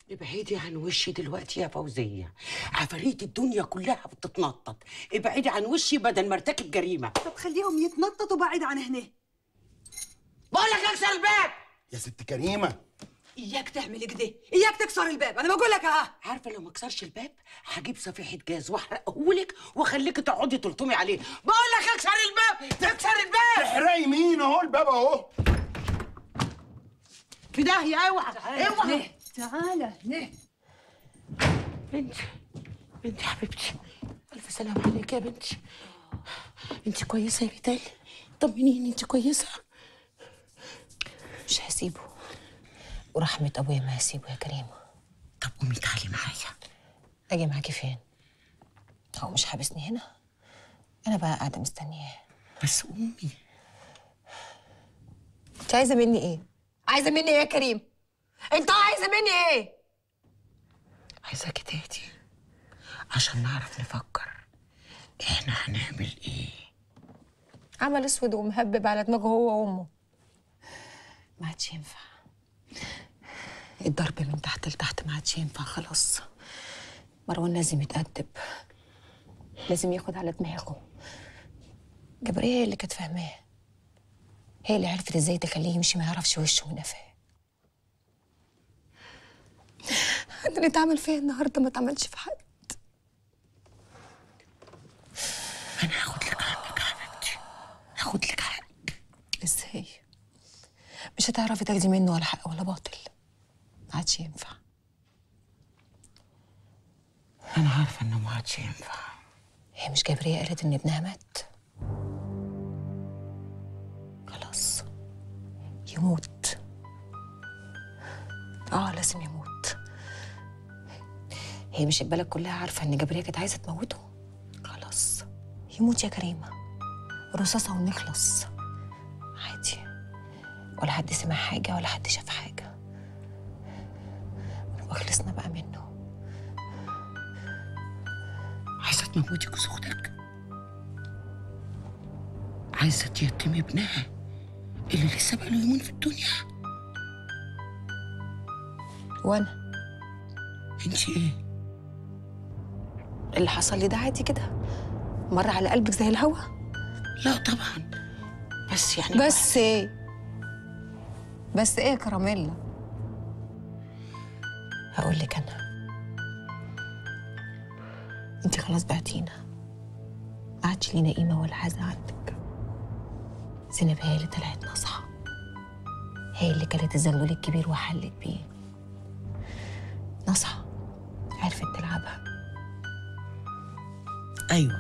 ابعدي عن وشي دلوقتي يا فوزية عفاريت الدنيا كلها بتتنطط ابعدي عن وشي بدل ما ارتكب جريمة طب خليهم يتنططوا بعيد عن هنا بقول لك اكسر الباب يا ست كريمه اياك تعمل كده اياك تكسر الباب انا بقول لك اهو عارفة لو ما كسرش الباب هجيب صفيحة جاز واحرقهولك واخليك تقعدي تلطمي عليه بقول لك اكسر الباب اكسر الباب احرقي مين اهو الباب اهو في داهية اوعى اوعى هنا تعالى هنا بنتي بنتي حبيبتي الف سلام عليك يا بنتي انت كويسة يا بيتال طمنيني انت كويسة مش هسيبه ورحمة أبويا ما هسيبه يا كريمة طب قومي تعالي معايا أجي معاكي فين؟ هو مش حابسني هنا أنا بقى قاعدة مستنياه بس قومي أنت عايزة مني إيه؟ عايزة مني إيه يا كريم؟ أنت عايزة مني إيه؟ عايزاكي تهدي عشان نعرف نفكر احنا هنعمل ايه عمل أسود ومهبب على دماغه هو وأمه ما عادش ينفع الضرب من تحت لتحت ما عادش ينفع خلاص مروان لازم يتأدب لازم ياخد على دماغه جبرية هي اللي كانت فاهماه هي اللي عرفت ازاي تخليه يمشي ما يعرفش وشه من قفاه اللي اتعمل فيا النهارده ما اتعملش في حد انا هاخد لك حقك يا حبيبتي هاخد لك حقك ازاي مش هتعرفي تاخدي منه ولا حق ولا باطل ما عادش ينفع انا عارفه انه ما عادش ينفع هي مش جبرية قالت ان ابنها مات خلاص يموت اه لازم يموت هي مش البلد كلها عارفة ان جبرية كانت عايزة تموته خلاص يموت يا كريمة رصاصة ونخلص عادي ولا حد سمع حاجة ولا حد شاف حاجة وخلصنا بقى منه عايزه تموتي جوز اختك عايزه تيتمي ابنها اللي لسه بقاله يومين في الدنيا وانا انت ايه اللي حصل لي ده عادي كده مر على قلبك زي الهوا لا طبعا بس يعني بس ايه بس ايه يا كراميلا هقول لك انا انت خلاص بعتينا ما عادش لينا قيمه ولا حاجه عندك زينب هي اللي طلعت ناصحه هي اللي كانت الزلول الكبير وحلت بيه ناصحه عرفت تلعبها ايوه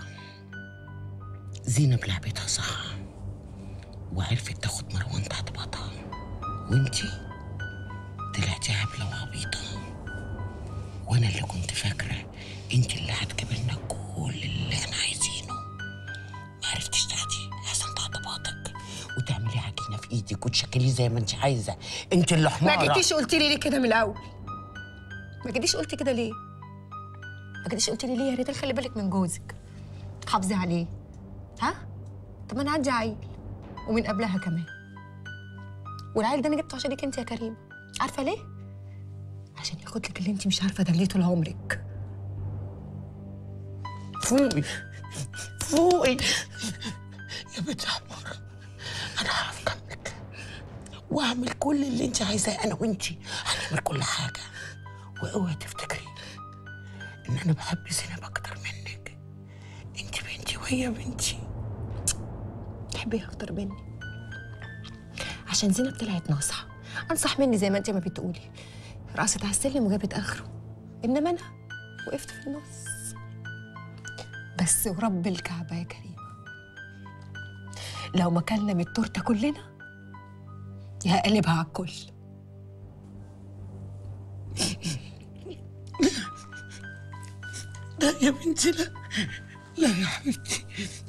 زينب لعبتها صح وعرفت تاخد مروان تحت باطها وانتي طلعتي هبله وعبيطه وانا اللي كنت فاكره انت اللي هتجيبي لنا كل اللي احنا عايزينه ما عرفتيش تاخدي حسن تحت باطك وتعملي عجينه في ايدك وتشكليه زي ما انت عايزه انت اللي حماره ما جيتيش قلت لي ليه كده من الاول ما جيتيش قلت كده ليه ما جيتيش قلت لي ليه يا ريتال خلي بالك من جوزك حافظي عليه ها طب ما انا عندي عيل ومن قبلها كمان والعيل ده انا جبته عشانك انت يا كريم عارفه ليه عشان ياخد لك اللي انت مش عارفه ده طول عمرك فوقي فوقي يا بنت حمار انا هقف جنبك واعمل كل اللي انت عايزاه انا وانتي هنعمل كل حاجه واوعي تفتكري ان انا بحب زينب اكتر منك انت بنتي وهي بنتي تحبيها اكتر مني عشان زينب طلعت ناصحه انصح مني زي ما انت ما بتقولي رقصت على السلم وجابت اخره انما انا وقفت في النص بس ورب الكعبه يا كريم لو ما كلنا من التورته كلنا هقلبها على الكل لا يا بنتي لا لا يا حبيبتي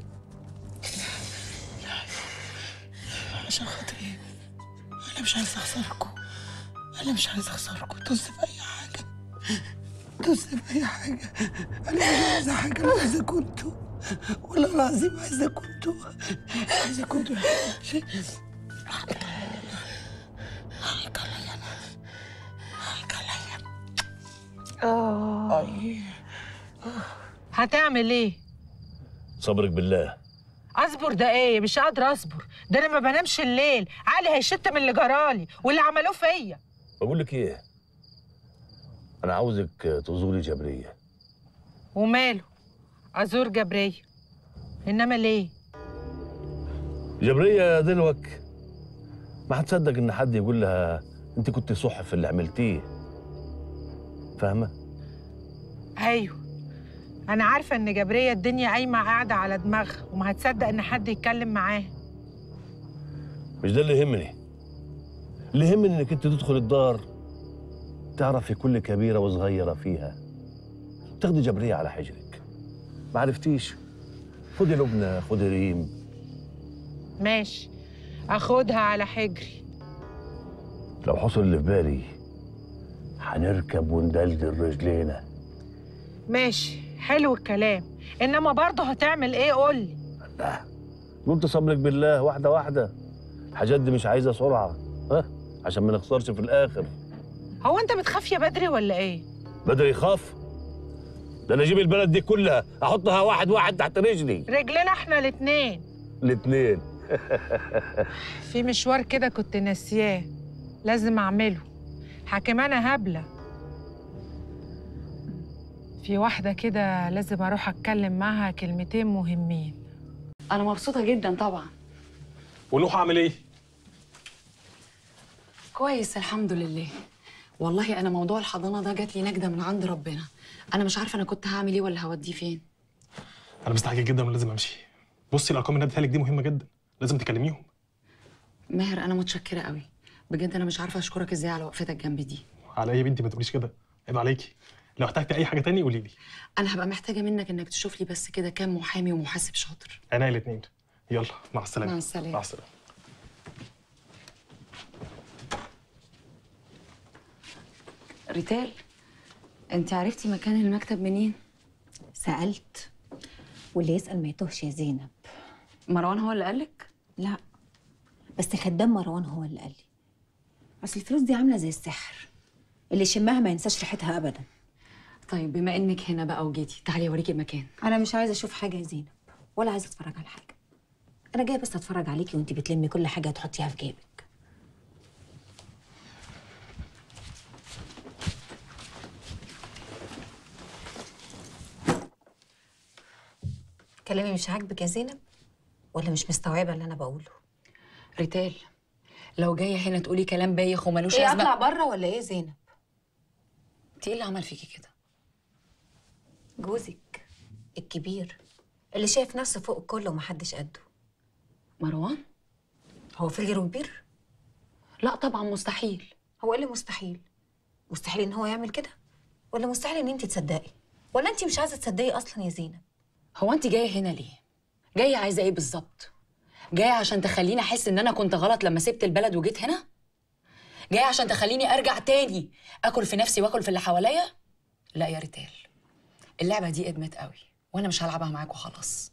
لا عشان خاطري انا مش عايزه اخسركم انا مش عايزه اخسركم طز في اي حاجه طز في اي حاجه انا مش عايزه حاجه انا عايزه كنتوا والله العظيم عايزه كنتوا عايزه كنتوا يا حبيبتي حقك عليا حقك عليا انا حقك عليا هتعمل ايه صبرك بالله اصبر ده ايه مش قادره اصبر ده انا ما بنامش الليل عقلي هيشت من اللي جرالي واللي عملوه فيا بقول لك ايه انا عاوزك تزوري جبريه وماله ازور جبريه انما ليه جبريه دلوك ما هتصدق ان حد يقول لها انت كنت صح في اللي عملتيه فاهمه ايوه انا عارفه ان جبريه الدنيا قايمه قاعده على دماغها وما هتصدق ان حد يتكلم معاها مش ده اللي يهمني اللي يهمني انك انت تدخل الدار تعرفي كل كبيره وصغيره فيها تاخدي جبريه على حجرك ما عرفتيش خدي لبنى خدي ريم ماشي اخدها على حجري لو حصل اللي في بالي هنركب وندلدل رجلينا ماشي حلو الكلام انما برضه هتعمل ايه قولي قلت صبرك بالله واحده واحده الحاجات دي مش عايزه سرعه ها عشان ما نخسرش في الاخر هو انت بتخاف يا بدري ولا ايه بدري يخاف ده انا اجيب البلد دي كلها احطها واحد واحد تحت رجلي رجلنا احنا الاتنين الاثنين في مشوار كده كنت ناسياه لازم اعمله حكمانة هبلة في واحدة كده لازم اروح اتكلم معاها كلمتين مهمين انا مبسوطه جدا طبعا ونوح عامل ايه؟ كويس الحمد لله والله انا موضوع الحضانه ده جات لي نجده من عند ربنا انا مش عارفه انا كنت هعمل ايه ولا هوديه فين انا مستعجل جدا ولازم امشي بصي الارقام اللي اديتها لك دي مهمه جدا لازم تكلميهم ماهر انا متشكره قوي بجد انا مش عارفه اشكرك ازاي على وقفتك جنبي دي على ايه يا بنتي ما تقوليش كده عيب عليكي لو احتجتي اي حاجه تاني قولي لي انا هبقى محتاجه منك انك تشوف لي بس كده كام محامي ومحاسب شاطر انا الاثنين يلا مع السلامه مع السلامة. مع السلامه ريتال انت عرفتي مكان المكتب منين سألت واللي يسأل ما يتوهش يا زينب مروان هو اللي قالك لا بس خدام مروان هو اللي قال لي اصل الفلوس دي عامله زي السحر اللي يشمها ما ينساش ريحتها ابدا طيب بما انك هنا بقى وجيتي تعالي اوريكي المكان انا مش عايزه اشوف حاجه يا زينب ولا عايزه اتفرج على حاجه انا جايه بس اتفرج عليكي وانتي بتلمي كل حاجه تحطيها في جيبك كلامي مش عاجبك يا زينب ولا مش مستوعبه اللي انا بقوله ريتال لو جايه هنا تقولي كلام بايخ وملوش ايه لازمه اطلع بره ولا ايه يا زينب انت ايه اللي عمل فيكي كده جوزك الكبير اللي شايف نفسه فوق الكل ومحدش قده مروان هو في غيره كبير لا طبعا مستحيل هو ايه اللي مستحيل مستحيل ان هو يعمل كده ولا مستحيل ان انت تصدقي ولا انت مش عايزه تصدقي اصلا يا زينب هو انت جايه هنا ليه جايه عايزه ايه بالظبط جايه عشان تخليني احس ان انا كنت غلط لما سبت البلد وجيت هنا جايه عشان تخليني ارجع تاني اكل في نفسي واكل في اللي حواليا لا يا ريتال اللعبه دي ادمت قوي وانا مش هلعبها معاكوا خلاص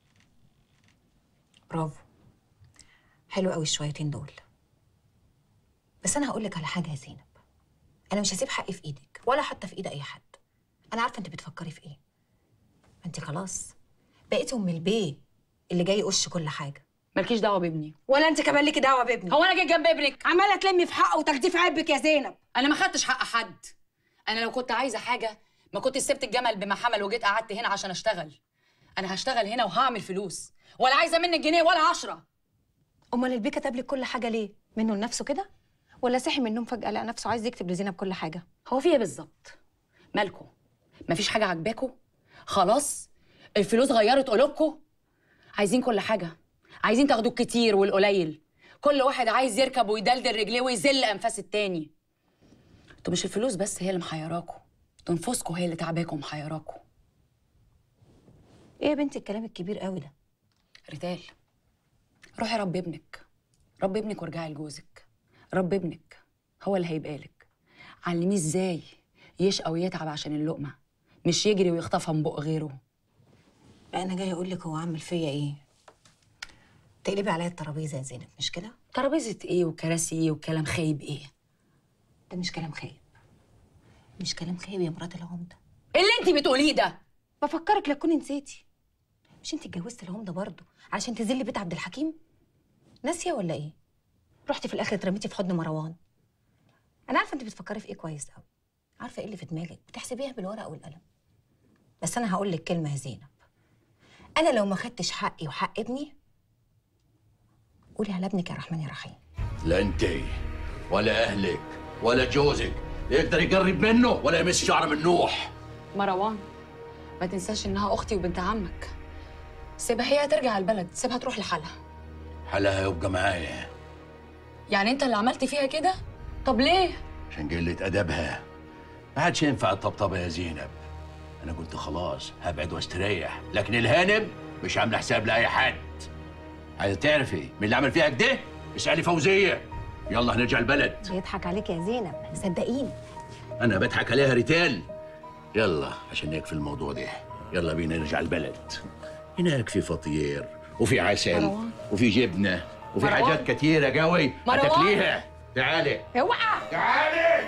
برافو حلو قوي الشويتين دول بس انا هقول لك على حاجه يا زينب انا مش هسيب حقي في ايدك ولا حتى في ايد اي حد انا عارفه انت بتفكري في ايه ما انت خلاص بقيتي ام البيه اللي جاي يقش كل حاجه مالكيش دعوه بابني ولا انت كمان ليكي دعوه بابني هو انا جيت جنب ابنك عماله تلمي في حقه وتاخديه في عبك يا زينب انا ما خدتش حق حد انا لو كنت عايزه حاجه ما كنت سبت الجمل بما حمل وجيت قعدت هنا عشان اشتغل انا هشتغل هنا وهعمل فلوس ولا عايزه منك جنيه ولا عشرة امال البيه كتب لك كل حاجه ليه منه لنفسه كده ولا صحي من النوم فجاه لقى نفسه عايز يكتب لزينب كل حاجه هو في ايه بالظبط مالكم مفيش حاجه عاجباكوا خلاص الفلوس غيرت قلوبكم عايزين كل حاجه عايزين تاخدوا الكتير والقليل كل واحد عايز يركب ويدلدل رجليه ويذل انفاس التاني انتوا مش الفلوس بس هي اللي محيراكوا انتوا نفوسكوا هي اللي تعباكوا ومحيراكوا ايه يا بنتي الكلام الكبير قوي ده ريتال روحي ربي ابنك ربي ابنك وارجعي لجوزك ربي ابنك هو اللي هيبقى لك علميه ازاي يشقى ويتعب عشان اللقمه مش يجري ويخطفها من بق غيره بقى انا جايه اقول لك هو عامل فيا ايه تقلبي عليا الترابيزه يا زينب مش كده ترابيزه ايه وكراسي ايه وكلام خايب ايه ده مش كلام خايب مش كلام خايب يا مرات العمده اللي انت بتقوليه ده بفكرك لا تكوني نسيتي مش انت اتجوزتي العمده برضه علشان تذلي بيت عبد الحكيم ناسيه ولا ايه رحتي في الاخر اترميتي في حضن مروان انا عارفه انت بتفكري في ايه كويس قوي عارفه ايه اللي في دماغك بتحسبيها بالورقه والقلم بس انا هقول لك كلمه يا زينب انا لو ما خدتش حقي وحق ابني قولي على ابنك يا رحمن يا رحيم لا انت ولا اهلك ولا جوزك يقدر يقرب منه ولا يمس شعره من نوح مروان ما تنساش انها اختي وبنت عمك سيبها هي ترجع البلد سيبها تروح لحالها حالها يبقى معايا يعني انت اللي عملت فيها كده طب ليه عشان قلة أدبها ما عادش ينفع الطبطبة يا زينب أنا قلت خلاص هبعد واستريح لكن الهانم مش عاملة حساب لأي حد عايزة تعرفي مين اللي عمل فيها كده؟ اسألي فوزية يلا هنرجع البلد بيضحك عليك يا زينب صدقيني أنا بضحك عليها ريتال يلا عشان نكفي الموضوع ده يلا بينا نرجع البلد هناك في فطير وفي عسل مروان. وفي جبنة وفي مروان. حاجات كتيرة قوي مروان. هتاكليها تعالي اوعى تعالي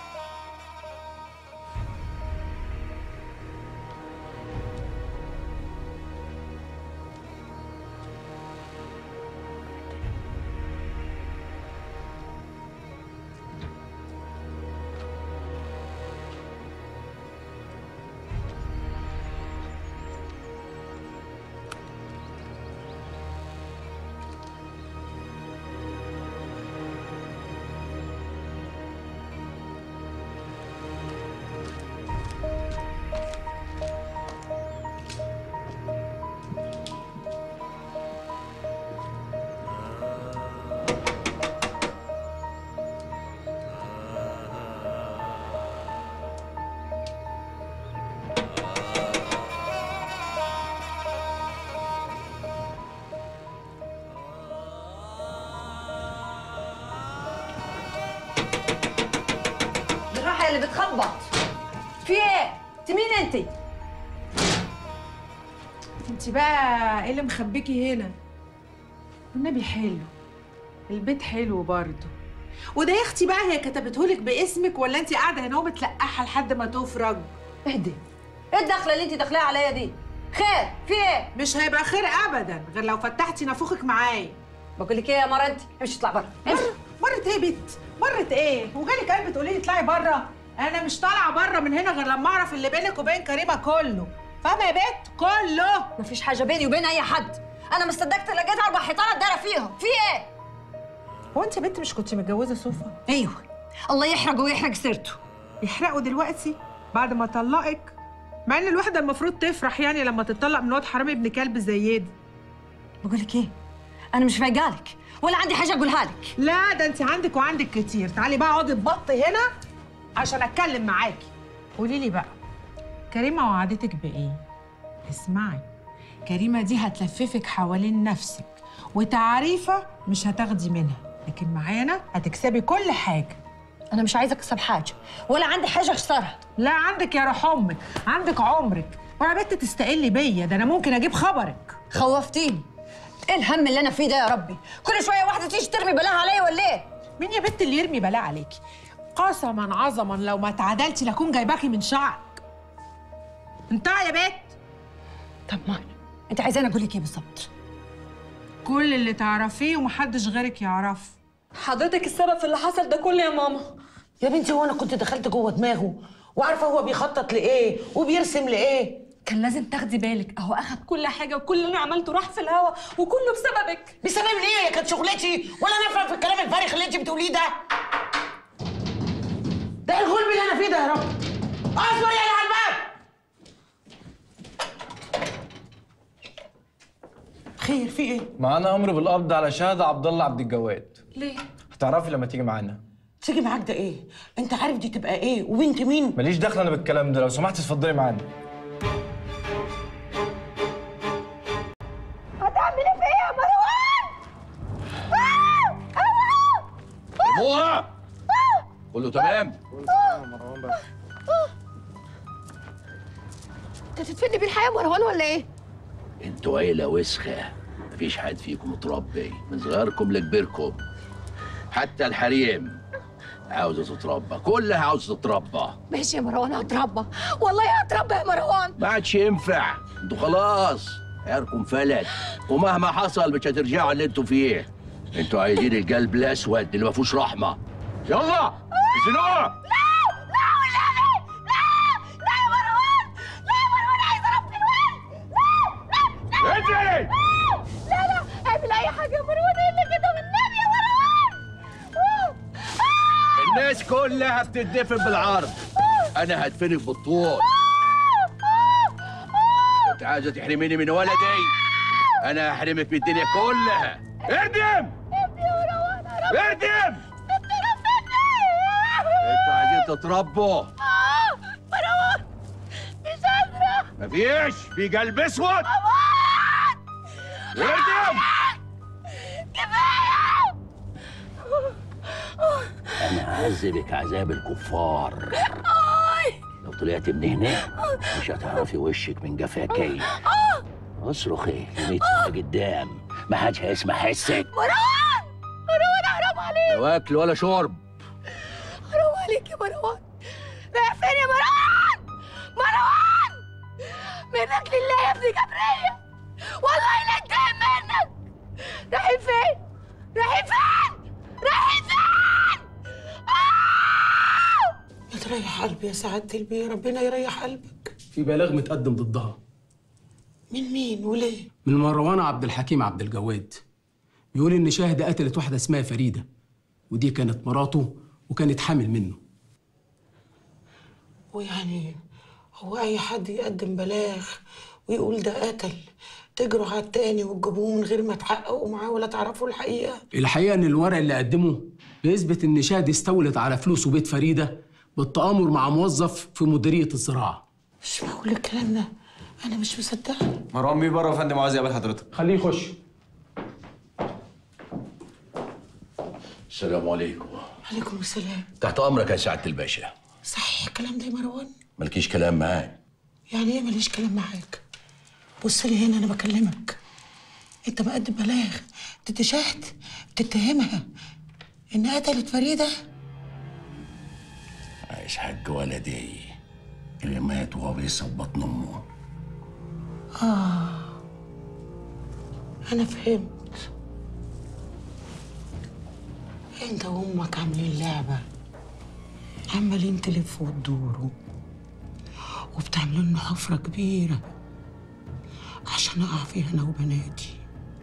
بالراحه يا اللي بتخبط في ايه انت مين انت انت بقى ايه اللي مخبيكي هنا النبي حلو البيت حلو برضه وده يا اختي بقى هي كتبتهولك باسمك ولا انت قاعده هنا ومتلقحه لحد ما تفرج اهدي ايه الدخله اللي انت داخلاها عليا دي خير في ايه مش هيبقى خير ابدا غير لو فتحتي نافوخك معايا بقول لك ايه يا مره انت امشي اطلع بره امشي مرت ايه بت مرت ايه وجالك قلب تقولي لي اطلعي بره انا مش طالعه بره من هنا غير لما اعرف اللي بينك وبين كريمه كله فاهمه يا بت كله مفيش حاجه بيني وبين اي حد انا ما صدقت لقيت اربع حيطان دايره فيهم في ايه هو انت يا بنت مش كنت متجوزه صوفا ايوه الله يحرقه ويحرق سيرته يحرقوا دلوقتي بعد ما طلقك مع ان الواحده المفروض تفرح يعني لما تطلق من واد حرامي ابن كلب زي دي بقول لك ايه انا مش فايقالك ولا عندي حاجه اقولها لك لا ده انت عندك وعندك كتير تعالي بقى اقعدي تبطي هنا عشان اتكلم معاكي قولي لي بقى كريمه وعدتك بايه اسمعي كريمه دي هتلففك حوالين نفسك وتعريفه مش هتاخدي منها لكن معانا هتكسبي كل حاجه انا مش عايزه اكسب حاجه ولا عندي حاجه اخسرها لا عندك يا روح امك عندك عمرك وانا بنت تستقلي بيا ده انا ممكن اجيب خبرك خوفتيني ايه الهم اللي انا فيه ده يا ربي كل شويه واحده تيجي ترمي بلاها عليا ولا ايه مين يا بنت اللي يرمي بلاء عليكي قسما عظما لو ما اتعدلتي لاكون جايباكي من شعرك انتهى يا بنت طب ما انت عايزاني اقول لك ايه بالظبط كل اللي تعرفيه ومحدش غيرك يعرفه حضرتك السبب في اللي حصل ده كله يا ماما يا بنتي هو انا كنت دخلت جوه دماغه وعارفه هو بيخطط لايه وبيرسم لايه كان لازم تاخدي بالك اهو اخد كل حاجه وكل اللي انا عملته راح في الهوا وكله بسببك بسبب ليه هي كانت شغلتي ولا انا افهم في الكلام الفارغ اللي انت بتقوليه ده ده الغلب اللي انا فيه ده يا رب اصبر يا على الباب خير في ايه معانا امر بالقبض على شهاده عبد الله عبد الجواد ليه هتعرفي لما تيجي معانا تيجي معاك ده ايه انت عارف دي تبقى ايه وبنت مين ماليش دخل انا بالكلام ده لو سمحت اتفضلي معانا هتعملي في ايه يا مروان ابوها كله تمام انت تدفني بيه الحياه مروان ولا ايه؟ انتوا عيلة وسخة مفيش حد فيكم متربي من صغاركم لكبيركم حتى الحريم عاوزه تتربى كلها عاوزه تتربى ماشي يا مروان هتربى والله هتربى يا مروان ما عادش ينفع انتوا خلاص عياركم فلت ومهما حصل مش هترجعوا اللي انتوا فيه انتوا عايزين القلب الاسود اللي ما فيهوش رحمه يلا زنوع اجري لا لا اعمل اي حاجه يا مروان الا كده والنبي يا مروان الناس كلها بتدفن بالعرض انا هدفنك بالطول انت عايزه تحرميني من ولدي انا هحرمك من الدنيا كلها اردم اردم انتوا عايزين تتربوا مروان مش قادره مفيش في قلب اسود اردم انا هعذبك عذاب الكفار لو طلعت من هنا مش هتعرفي وشك من جفاكي اصرخي لميت سنة قدام ما حدش هيسمع حسك مروان مروان حرام عليك لا واكل ولا شرب حرام عليك يا مروان رايح فين يا مروان مروان منك لله يا ابن جبرية والله لا انتهي منك رايحين فين رايحين فين رايحين فين ما تريح قلبي يا سعادة البيه ربنا يريح قلبك في بلاغ متقدم ضدها من مين وليه من مروان عبد الحكيم عبد الجواد بيقول ان شاهد قتلت واحده اسمها فريده ودي كانت مراته وكانت حامل منه ويعني هو أي حد يقدم بلاغ ويقول ده قتل تجروا على التاني وتجيبوه من غير ما تحققوا معاه ولا تعرفوا الحقيقة الحقيقه ان الورق اللي قدمه بيثبت ان شاهد استولت على فلوس وبيت فريده بالتآمر مع موظف في مديريه الزراعه مش معقول الكلام ده أنا مش مصدقة مروان بيه بره يا فندم عايز يقابل حضرتك خليه يخش السلام عليكم عليكم السلام تحت امرك يا سعاده الباشا صحيح الكلام ده يا مروان مالكيش كلام معايا يعني ايه ماليش كلام معاك بص لي هنا انا بكلمك انت مقدم بلاغ ضد شاهد بتتهمها ان قتلت فريده عايز حق ولدي اللي مات وهو بيسب بطن امه اه انا فهمت انت وامك عاملين لعبه عمالين تلفوا وتدوروا وبتعملوا لنا حفره كبيره عشان اقع فيها انا وبناتي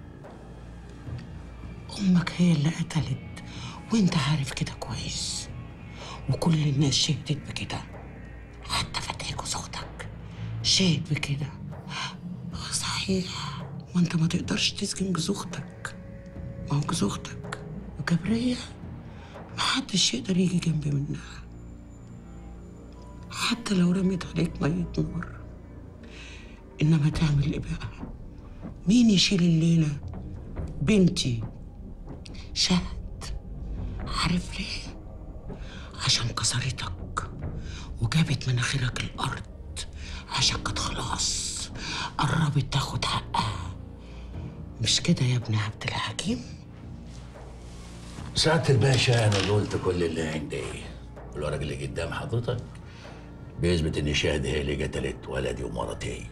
امك هي اللي قتلت وانت عارف كده كويس وكل الناس شهدت بكده حتى فتحي جوز اختك شهد بكده آه صحيح وانت ما تقدرش تسجن جوز اختك ما هو جوز اختك وجبرية محدش يقدر يجي جنبي منها حتى لو رميت عليك مية نار انما تعمل ايه بقى مين يشيل الليلة بنتي شهد عارف ليه عشان كسرتك وجابت مناخيرك الارض عشان كانت خلاص قربت تاخد حقها مش كده يا ابن عبد الحكيم سعاده الباشا انا قلت كل اللي عندي الورق اللي قدام حضرتك بيثبت ان شاهد هي اللي قتلت ولدي ومرتي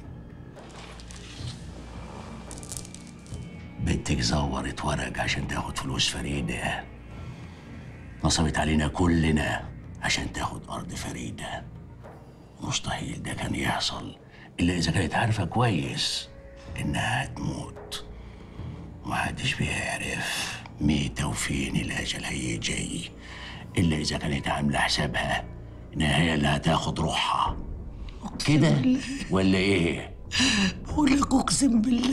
بنتك زورت ورق عشان تاخد فلوس فريدة نصبت علينا كلنا عشان تاخد أرض فريدة مستحيل ده كان يحصل إلا إذا كانت عارفة كويس إنها هتموت محدش بيعرف ميتة وفين الأجل هيجي إلا إذا كانت عاملة حسابها إنها هي اللي هتاخد روحها كده ولا إيه؟ بقول لك اقسم بالله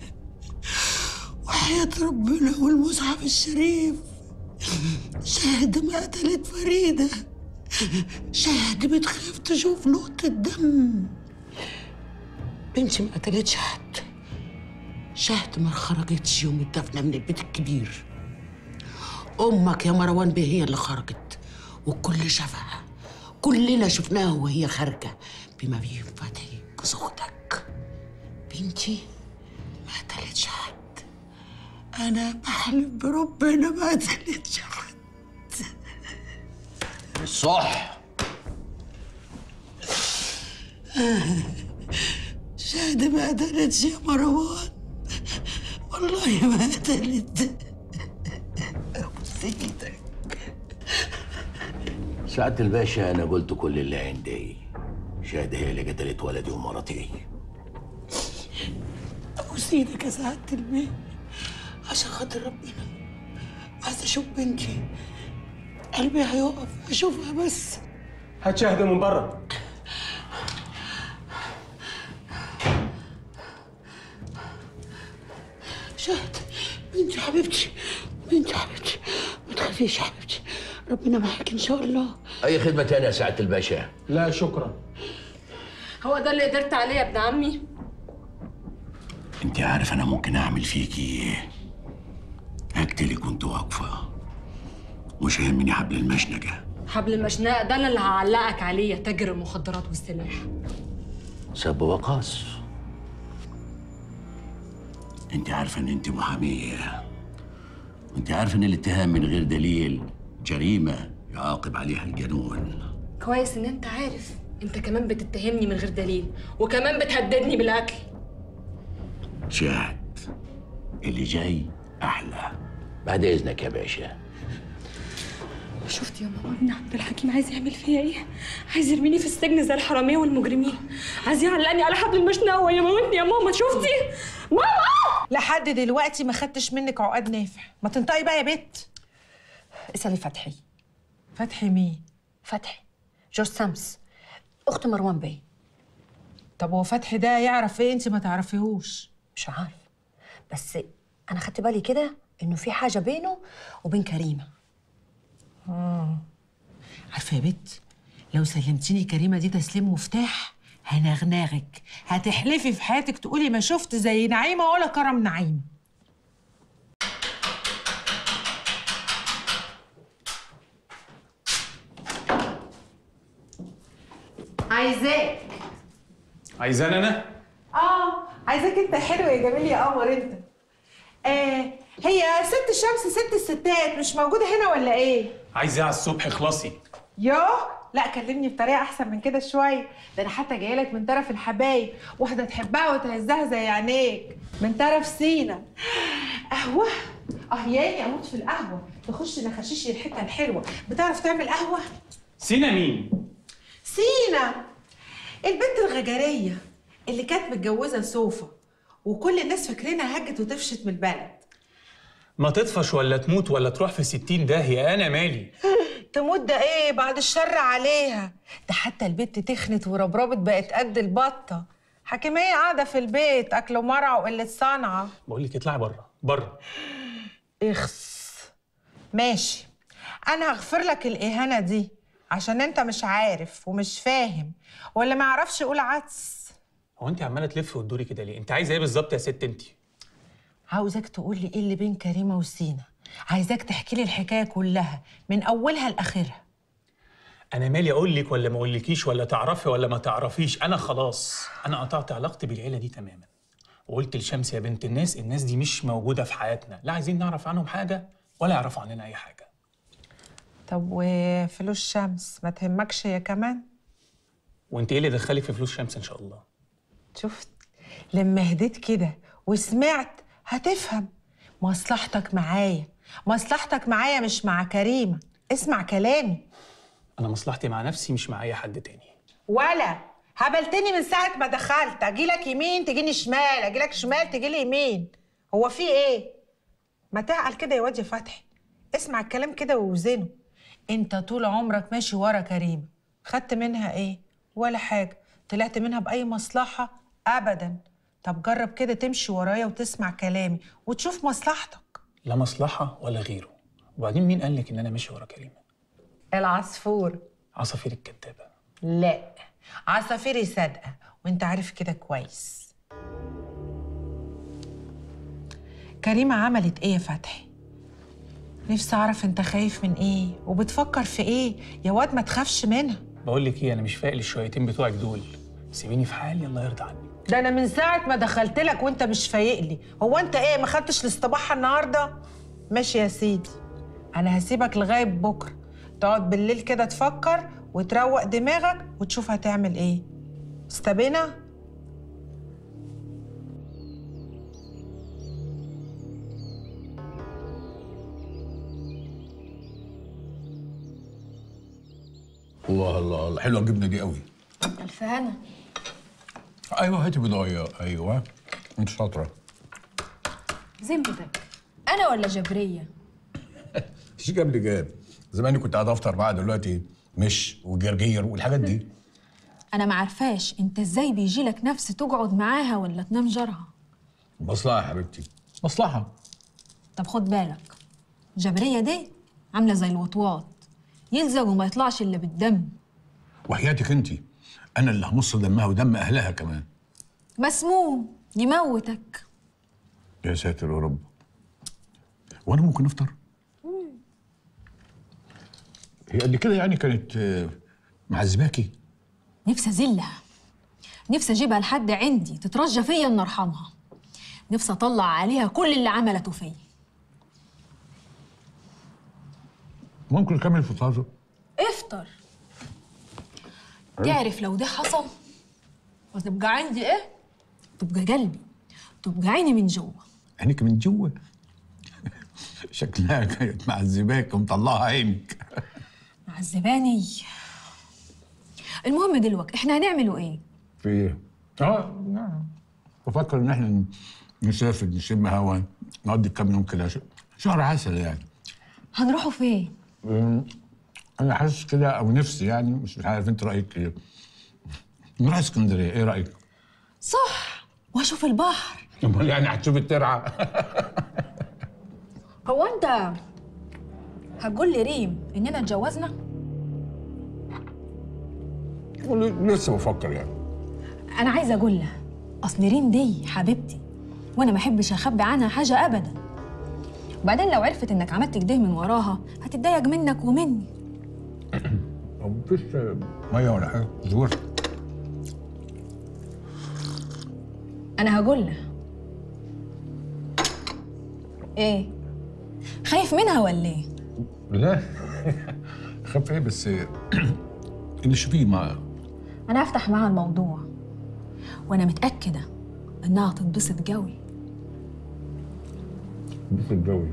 وحياة ربنا والمصحف الشريف شاهد ما قتلت فريدة شاهد بتخاف تشوف نقطة دم بنتي ما قتلتش حد شاهد ما خرجتش يوم الدفنة من البيت الكبير أمك يا مروان بيه هي اللي خرجت والكل شافها كلنا شفناها وهي خارجة بما فيه فتحي جوز أختك بنتي ما قتلتش حد أنا بحلف بربنا ما قتلتش حد الصح شهد ما قتلتش يا مروان والله ما قتلت ابوس ايدك سعادة الباشا أنا قلت كل اللي عندي شاهد هي اللي قتلت ولدي ومرتي ابوس ايدك يا سعادة البيه عشان خاطر ربنا عايز اشوف بنتي قلبي هيقف اشوفها بس هات شاهد من بره شهد بنتي حبيبتي بنتي حبيبتي ما تخافيش يا حبيبتي ربنا معاك ان شاء الله أي خدمة تانية يا سعادة الباشا لا شكرا هو ده اللي قدرت عليه يا ابن عمي أنت عارف أنا ممكن أعمل فيكي إيه أقتلك وأنت واقفة مش يهمني حبل المشنقة حبل المشنقة ده اللي هعلقك عليه يا تاجر المخدرات والسلاح سب وقاص انت عارفه ان انت محاميه وانت عارفه ان الاتهام من غير دليل جريمه يعاقب عليها القانون كويس ان انت عارف انت كمان بتتهمني من غير دليل وكمان بتهددني بالقتل شاهد اللي جاي احلى بعد اذنك يا باشا شفت يا ماما ابن عبد الحكيم عايز يعمل فيا ايه؟ عايز يرميني في السجن زي الحراميه والمجرمين عايز يعلقني على حبل المشنقه ويموتني يا ماما شفتي؟ ماما لحد دلوقتي ما خدتش منك عقاد نافع ما تنطقي بقى يا بت اسألي فتحي فتحي مين فتحي جوز سامس أخت مروان بيه طب هو فتحي ده يعرف ايه انت ما تعرفيهوش مش عارف بس أنا خدت بالي كده إنه في حاجة بينه وبين كريمة اه عارفه يا بت لو سلمتيني كريمه دي تسليم مفتاح هنغنغك هتحلفي في حياتك تقولي ما شفت زي نعيمه ولا كرم نعيمه عايزاك عايزان انا اه عايزاك انت حلو يا جميل يا قمر انت آه هي ست الشمس ست الستات مش موجوده هنا ولا ايه عايز ايه على الصبح اخلصي يوه لا كلمني بطريقه احسن من كده شويه ده انا حتى جايه لك من طرف الحبايب واحده تحبها وتهزها زي عينيك من طرف سينا قهوه اه ياني اموت في القهوه تخش نخشيش الحته الحلوه بتعرف تعمل قهوه سينا مين سينا البنت الغجريه اللي كانت متجوزه صوفه وكل الناس فاكرينها هجت وطفشت من البلد ما تطفش ولا تموت ولا تروح في ستين داهية أنا مالي تموت ده ايه بعد الشر عليها ده حتى البت تخنت وربربت بقت قد البطه حكيميه قاعده في البيت اكل ومرع وقله صنعه بقول لك اطلعي بره بره اخس ماشي انا هغفر لك الاهانه دي عشان انت مش عارف ومش فاهم ولا ما يعرفش يقول عدس هو أنت عمالة تلف وتدوري كده ليه؟ أنت عايزة إيه بالظبط يا ست أنت؟ عاوزك تقول لي ايه اللي بين كريمه وسينا عايزاك تحكي لي الحكايه كلها من اولها لاخرها أنا مالي أقول لك ولا ما أقولكيش ولا تعرفي ولا ما تعرفيش أنا خلاص أنا قطعت علاقتي بالعيلة دي تماما وقلت لشمس يا بنت الناس الناس دي مش موجودة في حياتنا لا عايزين نعرف عنهم حاجة ولا يعرفوا عننا أي حاجة طب وفلوس شمس ما تهمكش هي كمان وأنت إيه اللي دخلك في فلوس شمس إن شاء الله؟ شفت لما هديت كده وسمعت هتفهم مصلحتك معايا مصلحتك معايا مش مع كريمه اسمع كلامي أنا مصلحتي مع نفسي مش مع أي حد تاني ولا هبلتني من ساعة ما دخلت أجي لك يمين تجيني شمال أجي لك شمال تجي لي يمين هو في إيه؟ ما تعقل كده يا واد يا فتحي اسمع الكلام كده ووزنه أنت طول عمرك ماشي ورا كريمة خدت منها إيه؟ ولا حاجة طلعت منها بأي مصلحة؟ أبدا طب جرب كده تمشي ورايا وتسمع كلامي وتشوف مصلحتك لا مصلحة ولا غيره وبعدين مين قال لك إن أنا ماشي ورا كريمة؟ العصفور عصافير الكدابة لا عصافيري صادقة وانت عارف كده كويس كريمة عملت ايه يا فتحي؟ نفسي اعرف انت خايف من ايه وبتفكر في ايه يا واد ما تخافش منها بقول لك إيه أنا مش فايق للشويتين بتوعك دول سيبيني في حالي الله يرضى عنك ده انا من ساعة ما دخلت لك وانت مش فايق لي هو انت ايه ما خدتش الاستباحة النهاردة؟ ماشي يا سيدي انا هسيبك لغاية بكرة تقعد بالليل كده تفكر وتروق دماغك وتشوف هتعمل ايه استبينا الله الله الله حلوه الجبنه دي قوي الف هنا ايوه هاتي بضايه ايوه انت شاطره ذمتك انا ولا جبريه ايش جاب لي جاب زماني كنت قاعد افطر معاها دلوقتي مش وجرجير والحاجات دي انا ما عارفاش انت ازاي بيجي لك نفس تقعد معاها ولا تنام جارها مصلحه يا حبيبتي مصلحه طب خد بالك جبريه دي عامله زي الوطواط يلزق وما يطلعش الا بالدم وحياتك انت انا اللي همص دمها ودم اهلها كمان مسموم يموتك يا ساتر يا رب وانا ممكن افطر هي قد كده يعني كانت آه، معذباكي نفسي ازلها نفسي اجيبها لحد عندي تترجى فيا ان ارحمها نفسي اطلع عليها كل اللي عملته فيا ممكن نكمل الفطار افطر تعرف لو ده حصل وتبقى عندي ايه تبقى قلبي تبقى عيني من جوه عينك من جوه شكلها كانت معذباك ومطلعها عينك معذباني المهم دلوقتي احنا هنعملوا ايه في ايه؟ اه نعم. بفكر ان احنا نسافر نشم هوا نقضي كام يوم كده ش- شهر عسل يعني هنروحوا فين أمم، انا حاسس كده او نفسي يعني مش عارف انت رايك ايه نروح اسكندريه ايه رايك؟ صح واشوف البحر امال يعني هتشوف الترعه هو انت هتقول لي ريم اننا اتجوزنا لسه بفكر يعني انا عايزه اقول لها اصل ريم دي حبيبتي وانا ما احبش اخبي عنها حاجه ابدا وبعدين لو عرفت انك عملت كده من وراها هتتضايق منك ومني مفيش ميه ولا حاجه زور انا هقول لها ايه خايف منها ولا ايه لا خاف ايه بس اللي شوفيه ما انا هفتح معاها الموضوع وانا متاكده انها هتتبسط قوي بس الجوي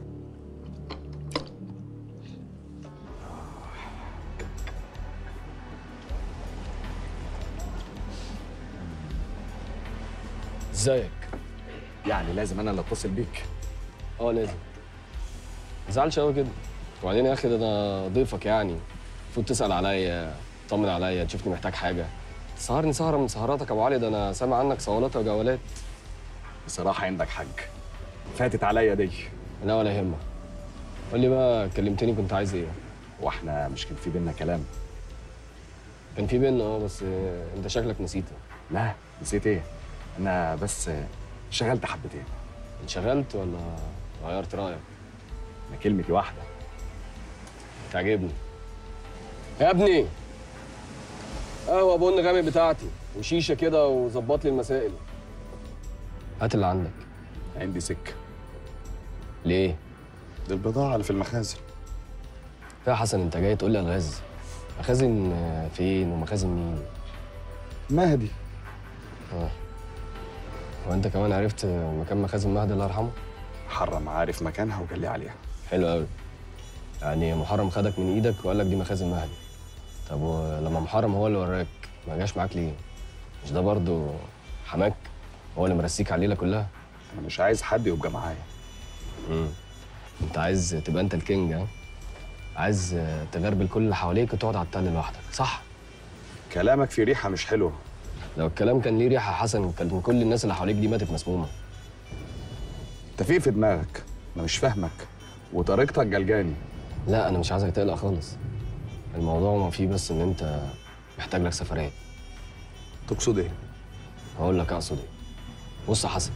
ازيك يعني لازم انا اللي اتصل بيك اه لازم ما تزعلش قوي كده وبعدين يا اخي ده انا ضيفك يعني المفروض تسال عليا تطمن عليا تشوفني محتاج حاجه تسهرني سهره من سهراتك يا ابو علي ده انا سامع عنك صولات وجولات بصراحة عندك حق فاتت عليا دي لا ولا يهمك قول لي بقى كلمتني كنت عايز ايه واحنا مش كان في بينا كلام كان في بينا اه بس آه، انت شكلك نسيته لا نسيت ايه انا بس شغلت حبتين انشغلت ولا غيرت رايك انا كلمتي واحده تعجبني يا ابني قهوه بن غامق بتاعتي وشيشه كده وظبط لي المسائل هات اللي عندك عندي سكه ليه دي البضاعه اللي في المخازن يا حسن انت جاي تقول لي الغاز مخازن آه، فين ومخازن مين مهدي اه وانت كمان عرفت مكان مخازن مهدي الله يرحمه حرم عارف مكانها وقال لي عليها حلو قوي يعني محرم خدك من ايدك وقال لك دي مخازن مهدي طب ولما محرم هو اللي وراك ما جاش معاك ليه مش ده برضو حماك هو اللي مرسيك على الليله كلها انا مش عايز حد يبقى معايا امم انت عايز تبقى انت الكينج ها عايز تغربل كل اللي حواليك وتقعد على التل لوحدك صح كلامك في ريحه مش حلوه لو الكلام كان ليه ريحه حسن كان كل الناس اللي حواليك دي ماتت مسمومه انت في إيه في دماغك انا مش فاهمك وطريقتك جلجاني لا انا مش عايزك تقلق خالص الموضوع ما فيه بس ان انت محتاج لك سفريه تقصد ايه هقول لك اقصد ايه بص يا حسن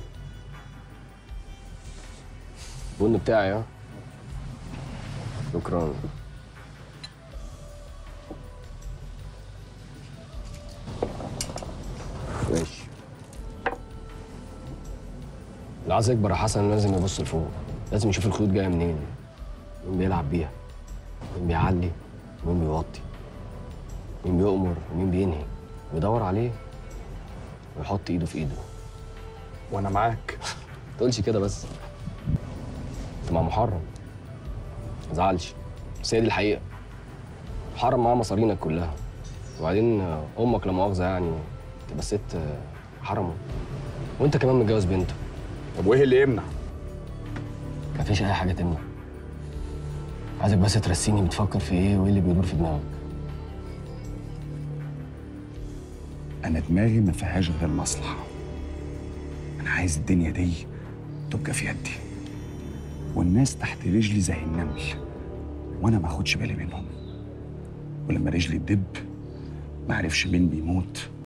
البن بتاعي ها شكرا ماشي اللي عايز يكبر يا حسن لازم يبص لفوق لازم يشوف الخيوط جايه منين مين بيلعب بيها مين بيعلي ومين بيوطي مين بيؤمر ومين بينهي ويدور عليه ويحط ايده في ايده وانا معاك ما تقولش كده بس انت مع محرم ما تزعلش بس هي دي الحقيقه محرم معاه مصارينك كلها وبعدين آه، امك لا مؤاخذه يعني تبقى ست آه، حرمه وانت كمان متجوز بنته طب وايه اللي يمنع مفيش اي حاجه تمنع عايزك بس ترسيني بتفكر في ايه وايه اللي بيدور في دماغك انا دماغي ما فيهاش غير مصلحه انا عايز الدنيا دي تبقى في يدي والناس تحت رجلي زي النمل وانا ما اخدش بالي منهم ولما رجلي تدب ما اعرفش مين بيموت